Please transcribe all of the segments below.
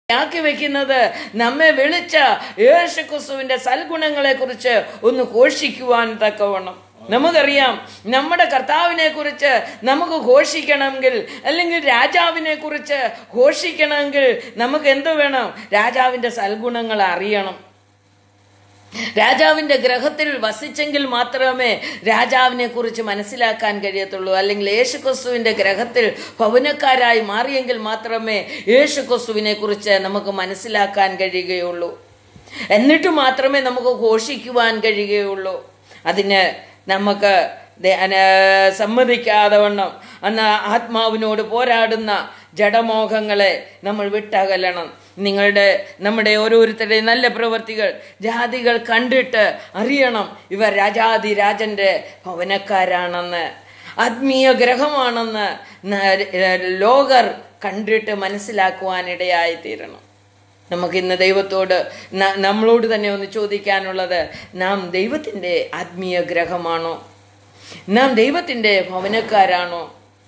ആക്കി വെക്കുന്നത് നമ്മെ വിളിച്ച യേശുക്രിസ്തുവിന്റെ സൽഗുണങ്ങളെ കുറിച്ച് ഒന്ന് ഘോഷിക്കുവാൻ തക്കവണ്ണം നമുക്കറിയാം നമ്മുടെ കർത്താവിനെ കുറിച്ച് നമുക്ക് ഘോഷിക്കണമെങ്കിൽ അല്ലെങ്കിൽ രാജാവിനെ കുറിച്ച് ഘോഷിക്കണമെങ്കിൽ നമുക്ക് എന്ത് വേണം രാജാവിന്റെ സൽഗുണങ്ങൾ അറിയണം രാജാവിന്റെ ഗ്രഹത്തിൽ വസിച്ചെങ്കിൽ മാത്രമേ രാജാവിനെ കുറിച്ച് മനസ്സിലാക്കാൻ കഴിയത്തുള്ളൂ അല്ലെങ്കിൽ യേശുക്രിസ്തുവിന്റെ ഗ്രഹത്തിൽ ഭവനക്കാരായി മാറിയെങ്കിൽ മാത്രമേ യേശുക്രിസ്തുവിനെ കുറിച്ച് നമുക്ക് മനസ്സിലാക്കാൻ കഴിയുകയുള്ളൂ എന്നിട്ട് മാത്രമേ നമുക്ക് ഘോഷിക്കുവാൻ കഴിയുകയുള്ളൂ അതിന് നമുക്ക് ദേ- അന- സമ്മതിക്കാതെ വണ്ണം അന്ന് ആത്മാവിനോട് പോരാടുന്ന ജഡമോഹങ്ങളെ നമ്മൾ വിട്ടകലണം നിങ്ങളുടെ നമ്മുടെ ഓരോരുത്തരുടെയും നല്ല പ്രവൃത്തികൾ ജാതികൾ കണ്ടിട്ട് അറിയണം ഇവർ രാജാതി രാജന്റെ ഭവനക്കാരാണെന്ന് ആത്മീയ ഗ്രഹമാണെന്ന് ന- ലോകർ കണ്ടിട്ട് മനസ്സിലാക്കുവാനിടയായി തീരണം നമുക്ക് ഇന്ന് ദൈവത്തോട് ന- നമ്മളോട് തന്നെ ഒന്ന് ചോദിക്കാനുള്ളത് നാം ദൈവത്തിൻ്റെ ആത്മീയ ഗ്രഹമാണോ നാം ദൈവത്തിൻ്റെ ഭവനക്കാരാണോ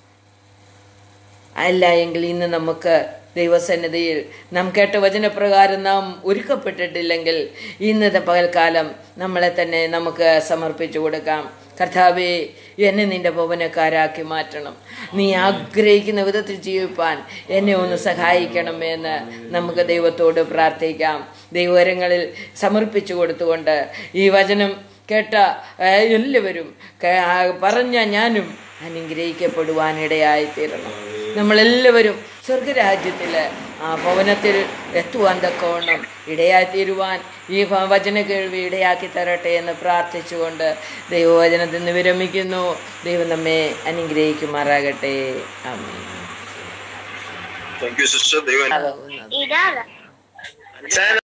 അല്ല എങ്കിൽ ഇന്ന് നമുക്ക് ദൈവസന്നിധിയിൽ നാം കേട്ട വചനപ്രകാരം നാം ഒരുക്കപ്പെട്ടിട്ടില്ലെങ്കിൽ ഇന്നത്തെ പകൽക്കാലം നമ്മളെ തന്നെ നമുക്ക് സമർപ്പിച്ചു കൊടുക്കാം കർത്താവെ എന്നെ നിന്റെ ഭവനക്കാരാക്കി മാറ്റണം നീ ആഗ്രഹിക്കുന്ന വിധത്തിൽ ജീവിപ്പാൻ എന്നെ ഒന്ന് സഹായിക്കണമേ എന്ന് നമുക്ക് ദൈവത്തോട് പ്രാർത്ഥിക്കാം ദൈവകരങ്ങളിൽ സമർപ്പിച്ചു കൊടുത്തുകൊണ്ട് ഈ വചനം കേട്ട ഏഹ്, എല്ലാവരും കേ- ആ, പറഞ്ഞ ഞാനും അനുഗ്രഹിക്കപ്പെടുവാനിടയായി തീരണം നമ്മളെല്ലാവരും സ്വർഗരാജ്യത്തിൽ ആ ഭവനത്തിൽ എത്തുവാൻ തക്കവണ്ണം ഇടയായി തീരുവാൻ ഈ ഭ- വചന കേൾവി ഇടയാക്കി തരട്ടെ എന്ന് പ്രാർത്ഥിച്ചുകൊണ്ട് ദൈവവചനത്തിൽ നിന്ന് വിരമിക്കുന്നു ദൈവം നമ്മെ അനുഗ്രഹിക്കുമാറാകട്ടെ ആമേൻ. താങ്ക് യു സിസ്റ്റർ ദൈവം ആകുന്നത് ഇതാണ് ചാനൽ